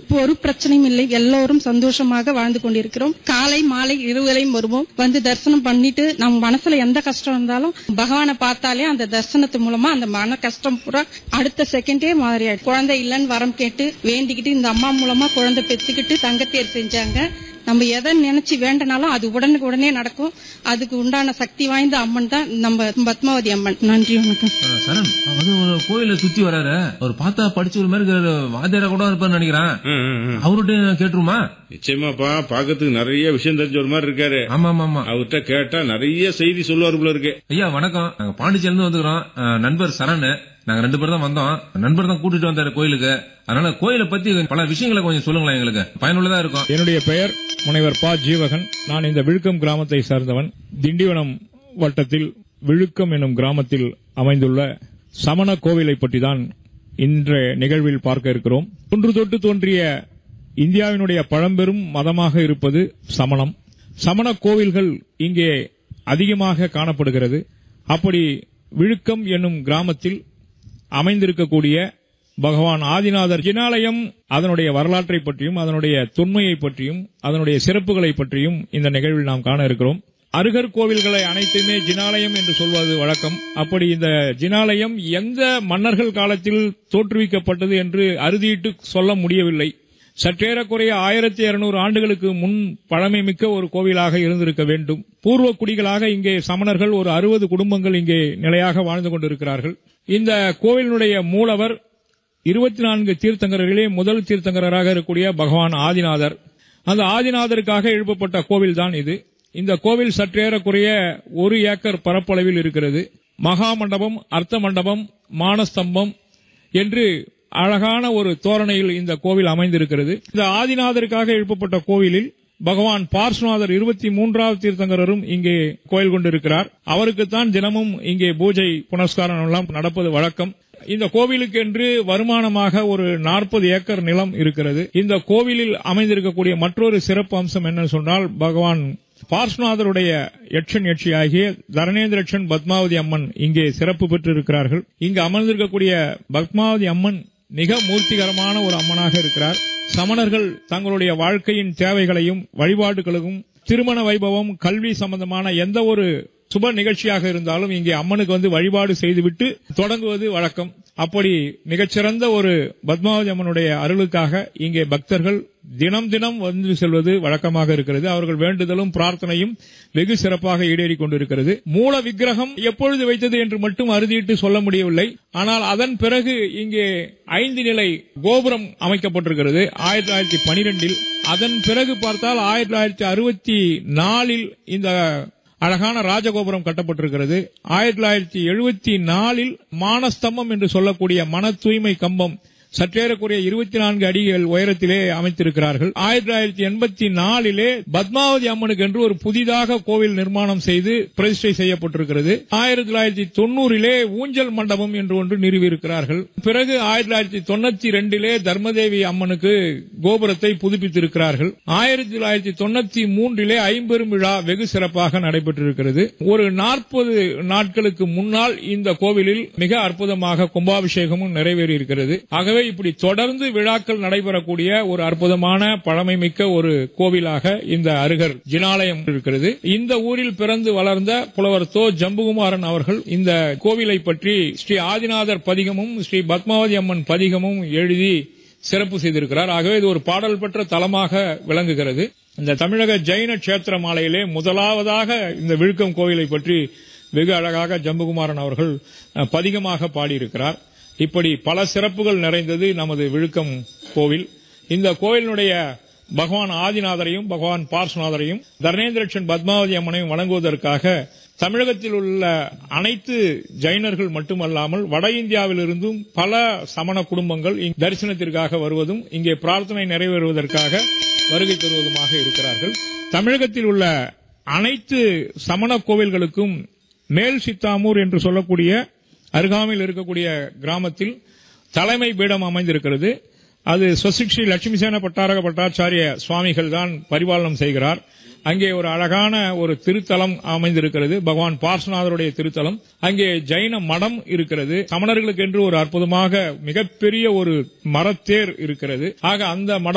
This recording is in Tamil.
இப்போ ஒரு பிரச்சனையும் இல்லை எல்லோரும் சந்தோஷமாக வாழ்ந்து கொண்டிருக்கிறோம் காலை மாலை இருவரையும் வருவோம் வந்து தரிசனம் பண்ணிட்டு நம்ம மனசுல எந்த கஷ்டம் இருந்தாலும் பகவானை பார்த்தாலே அந்த தரிசனத்து மூலமா அந்த மன கஷ்டம் பூரா அடுத்த செகண்டே மாறி ஆயிடும் குழந்தை இல்லைன்னு வரம் கேட்டு வேண்டிக்கிட்டு இந்த அம்மா மூலமா குழந்தை பெத்துக்கிட்டு தங்கத்தேர் செஞ்சாங்க நம்ம எதை நினைச்சு வேண்டனாலும் அது உடனுக்கு உடனே நடக்கும் அதுக்கு உண்டான சக்தி வாய்ந்த அம்மன் தான் நம்ம பத்மாவதி அம்மன் நன்றி வணக்கம் ஆ, சரண் அது ஒரு கோயில சுத்தி வராரு அவர் பார்த்தா படிச்ச ஒரு மாதிரி இருக்காரு. வாத்தியாரா கூட இருப்பாரு நினைக்கிறேன் ம், ம், ம். அவர்கிட்ட கேட்டுருமா நிச்சயமாப்பா பாக்கிறதுக்கு நிறைய விஷயம் தெரிஞ்ச ஒரு மாதிரி இருக்காரு ஆமா ஆமா ஆமா அவர்கிட்ட கேட்டா நிறைய செய்தி சொல்லுவார் போல இருக்கு ஐயா வணக்கம் நாங்க பாண்டிச்சேரில இருந்து வந்துக்கிறோம் ஆ, நண்பர் சரண் நாங்க ரெண்டு பேரும் தான் வந்தோம் நண்பர் தான் கூட்டிட்டு வந்தாரு கோயிலுக்கு அதனால கோயிலை பத்தி பல விஷயங்களை கொஞ்சம் சொல்லுங்களேன் எங்களுக்கு பயனுள்ளதா இருக்கும் என்னுடைய பெயர் முனைவர் ப ஜீவகன் நான் இந்த விழுக்கம் கிராமத்தை சார்ந்தவன் திண்டிவனம் வட்டத்தில் விழுக்கம் என்னும் கிராமத்தில் அமைந்துள்ள சமண கோவிலை பற்றி தான் இன்றைய நிகழ்வில் பார்க்க இருக்கிறோம் தொன்று தொட்டு தோன்றிய இந்தியாவினுடைய பழம்பெரும் மதமாக இருப்பது சமணம் சமண கோவில்கள் இங்கே அதிகமாக காணப்படுகிறது அப்படி விழுக்கம் என்னும் கிராமத்தில் அமைந்திருக்கக்கூடிய பகவான் ஆதிநாதர் ஜினாலயம் அதனுடைய வரலாற்றை பற்றியும் அதனுடைய தொன்மையை பற்றியும் அதனுடைய சிறப்புகளை பற்றியும் இந்த நிகழ்வில் நாம் காண இருக்கிறோம் அருகர் கோவில்களை அனைத்துமே ஜினாலயம் என்று சொல்வது வழக்கம் அப்படி இந்த ஜினாலயம் எந்த மன்னர்கள் காலத்தில் தோற்றுவிக்கப்பட்டது என்று அறுதியிட்டு சொல்ல முடியவில்லை சற்றேறக்குறைய ஆயிரத்தி இருநூறு ஆண்டுகளுக்கு முன் பழமை மிக்க ஒரு கோவிலாக இருந்திருக்க வேண்டும் பூர்வ குடிகளாக இங்கே சமணர்கள் ஒரு அறுபது குடும்பங்கள் இங்கே நிலையாக வாழ்ந்து கொண்டிருக்கிறார்கள் இந்த கோவிலினுடைய மூலவர் இருபத்தி நான்கு தீர்த்தங்கரர்களே முதல் தீர்த்தங்கரராக இருக்கக்கூடிய பகவான் ஆதிநாதர் அந்த ஆதிநாதருக்காக எழுப்பப்பட்ட கோவில் தான் இது இந்த கோவில் சற்றேறக்குறைய ஒரு ஏக்கர் பரப்பளவில் இருக்கிறது மகா மண்டபம் அர்த்த மண்டபம் மானஸ்தம்பம் என்று அழகான ஒரு தோரணையில் இந்த கோவில் அமைந்திருக்கிறது இந்த ஆதிநாதருக்காக எழுப்பப்பட்ட கோவிலில் பகவான் பார்ஸ்நாதர் இருபத்தி மூன்றாவது தீர்த்தங்கரரும் இங்கே கோயில் கொண்டிருக்கிறார் அவருக்குத்தான் தினமும் இங்கே பூஜை புனஸ்காரம் எல்லாம் நடப்பது வழக்கம் இந்த கோவிலுக்கு என்று வருமானமாக ஒரு நாற்பது ஏக்கர் நிலம் இருக்கிறது இந்த கோவிலில் அமைந்திருக்கக்கூடிய மற்றொரு சிறப்பு அம்சம் என்ன சொன்னால் பகவான் பார்ஸ்நாதருடைய யட்சன் யட்சியாகிய தரணேந்திரட்சன் பத்மாவதி அம்மன் இங்கே சிறப்பு பெற்று இருக்கிறார்கள் இங்கு அமர்ந்திருக்கக்கூடிய பத்மாவதி அம்மன் மிக மூர்த்திகரமான ஒரு அம்மனாக இருக்கிறார் சமணர்கள் தங்களுடைய வாழ்க்கையின் தேவைகளையும் வழிபாடுகளுக்கும் திருமண வைபவம் கல்வி சம்பந்தமான எந்த ஒரு சுப நிகழ்ச்சியாக இருந்தாலும் இங்கே அம்மனுக்கு வந்து வழிபாடு செய்துவிட்டு தொடங்குவது வழக்கம் அப்படி மிகச்சிறந்த ஒரு பத்மாவதி அம்மனுடைய அருளுக்காக இங்கே பக்தர்கள் தினம் தினம் வந்து செல்வது வழக்கமாக இருக்கிறது அவர்கள் வேண்டுதலும் பிரார்த்தனையும் வெகு சிறப்பாக ஈடேறிக் கொண்டிருக்கிறது மூல விக்கிரகம் எப்பொழுது வைத்தது என்று மட்டும் அறுதியிட்டு சொல்ல முடியவில்லை ஆனால் அதன் பிறகு இங்கே ஐந்து நிலை கோபுரம் அமைக்கப்பட்டிருக்கிறது ஆயிரத்தி தொள்ளாயிரத்தி பனிரெண்டில் அதன் பிறகு பார்த்தால் ஆயிரத்தி தொள்ளாயிரத்தி அறுபத்தி நாலில் இந்த அழகான ராஜகோபுரம் கட்டப்பட்டிருக்கிறது ஆயிரத்தி தொள்ளாயிரத்தி எழுபத்தி நாலில் மானஸ்தம்பம் என்று சொல்லக்கூடிய மன தூய்மை கம்பம் சற்றேறக்குறைய இருபத்தி நான்கு அடிகள் உயரத்திலே அமைத்திருக்கிறார்கள் ஆயிரத்தி தொள்ளாயிரத்தி எண்பத்தி நாலிலே பத்மாவதி அம்மனுக்கு என்று ஒரு புதிதாக கோவில் நிர்மாணம் செய்து பிரதிஷ்டை செய்யப்பட்டிருக்கிறது ஆயிரத்தி தொள்ளாயிரத்தி தொண்ணூறிலே ஊஞ்சல் மண்டபம் என்று ஒன்று நிறுவியிருக்கிறார்கள் பிறகு ஆயிரத்தி தொள்ளாயிரத்தி தொண்ணூத்தி ரெண்டிலே தர்மதேவி அம்மனுக்கு கோபுரத்தை புதுப்பித்திருக்கிறார்கள் ஆயிரத்தி தொள்ளாயிரத்தி தொண்ணூத்தி மூன்றிலே ஐம்பெரும் விழா வெகு சிறப்பாக நடைபெற்றிருக்கிறது ஒரு நாற்பது நாட்களுக்கு முன்னால் இந்த கோவிலில் மிக அற்புதமாக கும்பாபிஷேகமும் நிறைவேறி இருக்கிறது ஆகவே இப்படி தொடர்ந்து விழாக்கள் நடைபெறக்கூடிய ஒரு அற்புதமான பழமைமிக்க ஒரு கோவிலாக இந்த அருகர் ஜினாலயம் இருக்கிறது இந்த ஊரில் பிறந்து வளர்ந்த புலவர் தோ ஜம்புகுமாரன் அவர்கள் இந்த கோவிலை பற்றி ஸ்ரீ ஆதிநாதர் பதிகமும் ஸ்ரீ பத்மாவதி அம்மன் பதிகமும் எழுதி சிறப்பு செய்திருக்கிறார் ஆகவே இது ஒரு பாடல் பெற்ற தலமாக விளங்குகிறது இந்த தமிழக ஜெயின கஷேத்திர மாலையிலே முதலாவதாக இந்த விழுக்கம் கோவிலை பற்றி வெகு அழகாக ஜம்புகுமாரன் அவர்கள் அஹ், பதிகமாக பாடியிருக்கிறார் இப்படி பல சிறப்புகள் நிறைந்தது நமது விழுக்கம் கோவில் இந்த கோவிலினுடைய பகவான் ஆதிநாதரையும் பகவான் பார்ஸ்நாதரையும் தர்ணேந்திரட்சன் பத்மாவதி அம்மனையும் வணங்குவதற்காக தமிழகத்தில் உள்ள அனைத்து ஜைனர்கள் மட்டுமல்லாமல் வட இந்தியாவிலிருந்தும் பல சமண குடும்பங்கள் இங்கு தரிசனத்திற்காக வருவதும் இங்கே பிரார்த்தனை நிறைவேறுவதற்காக வருகை தருவதுமாக இருக்கிறார்கள் தமிழகத்தில் உள்ள அனைத்து சமண கோவில்களுக்கும் மேல் சித்தாமூர் என்று சொல்லக்கூடிய அருகாமையில் இருக்கக்கூடிய கிராமத்தில் தலைமை பீடம் அமைந்திருக்கிறது அது ஸ்வசிக் லட்சுமிசேன பட்டாரக பட்டாச்சாரிய சுவாமிகள் தான் பரிபாலனம் செய்கிறார் அங்கே ஒரு அழகான ஒரு திருத்தலம் அமைந்திருக்கிறது பகவான் பார்ஸ்நாதருடைய திருத்தலம் அங்கே ஜைன மடம் இருக்கிறது சமணர்களுக்கு என்று ஒரு அற்புதமாக மிகப்பெரிய ஒரு மரத்தேர் இருக்கிறது ஆக அந்த மடம்